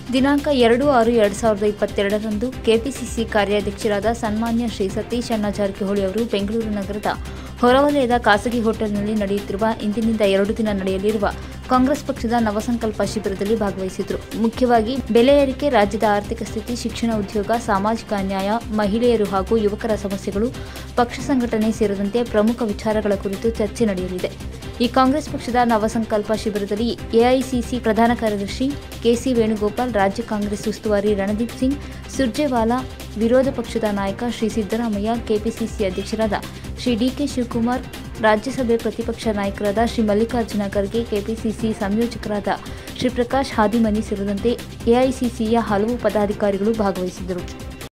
ದಿನಾಂಕ ಎರಡು ಆರು ಎರಡು ಸಾವಿರದ ಇಪ್ಪತ್ತೆರಡರಂದು ಕೆಪಿಸಿಸಿ ಕಾರ್ಯಾಧ್ಯಕ್ಷರಾದ ಸನ್ಮಾನ್ಯ ಶ್ರೀ ಸತೀಶ್ ಅಣ್ಣ ಜಾರಕಿಹೊಳಿ ಅವರು ಬೆಂಗಳೂರು ನಗರದ ಹೊರವಲಯದ ಖಾಸಗಿ ಹೋಟೆಲ್ನಲ್ಲಿ ನಡೆಯುತ್ತಿರುವ ಇಂದಿನಿಂದ ಎರಡು ದಿನ ನಡೆಯಲಿರುವ ಕಾಂಗ್ರೆಸ್ ಪಕ್ಷದ ನವಸಂಕಲ್ಪ ಶಿಬಿರದಲ್ಲಿ ಭಾಗವಹಿಸಿದರು ಮುಖ್ಯವಾಗಿ ಬೆಲೆ ಏರಿಕೆ ರಾಜ್ಯದ ಆರ್ಥಿಕ ಸ್ಥಿತಿ ಶಿಕ್ಷಣ ಉದ್ಯೋಗ ಸಾಮಾಜಿಕ ಅನ್ಯಾಯ ಮಹಿಳೆಯರು ಹಾಗೂ ಯುವಕರ ಸಮಸ್ಯೆಗಳು ಪಕ್ಷ ಸಂಘಟನೆ ಸೇರಿದಂತೆ ಪ್ರಮುಖ ವಿಚಾರಗಳ ಕುರಿತು ಚರ್ಚೆ ನಡೆಯಲಿದೆ ಈ ಕಾಂಗ್ರೆಸ್ ಪಕ್ಷದ ನವಸಂಕಲ್ಪ ಶಿಬಿರದಲ್ಲಿ ಎಐಸಿಸಿ ಪ್ರಧಾನ ಕಾರ್ಯದರ್ಶಿ ಕೆಸಿ ವೇಣುಗೋಪಾಲ್ ರಾಜ್ಯ ಕಾಂಗ್ರೆಸ್ ಉಸ್ತುವಾರಿ ರಣದೀಪ್ ಸಿಂಗ್ ಸುರ್ಜೇವಾಲಾ ವಿರೋಧ ಪಕ್ಷದ ನಾಯಕ ಶ್ರೀ ಸಿದ್ದರಾಮಯ್ಯ ಕೆಪಿಸಿಸಿ ಅಧ್ಯಕ್ಷರಾದ ಶ್ರೀ ಡಿಕೆ ಶಿವಕುಮಾರ್ ರಾಜ್ಯಸಭೆ ಪ್ರತಿಪಕ್ಷ ನಾಯಕರಾದ ಶ್ರೀ ಮಲ್ಲಿಕಾರ್ಜುನ ಖರ್ಗೆ ಕೆಪಿಸಿಸಿ ಸಂಯೋಜಕರಾದ ಶ್ರೀ ಪ್ರಕಾಶ್ ಹಾದಿಮನಿ ಸೇರಿದಂತೆ ಎಐಸಿಸಿಯ ಹಲವು ಪದಾಧಿಕಾರಿಗಳು ಭಾಗವಹಿಸಿದ್ದರು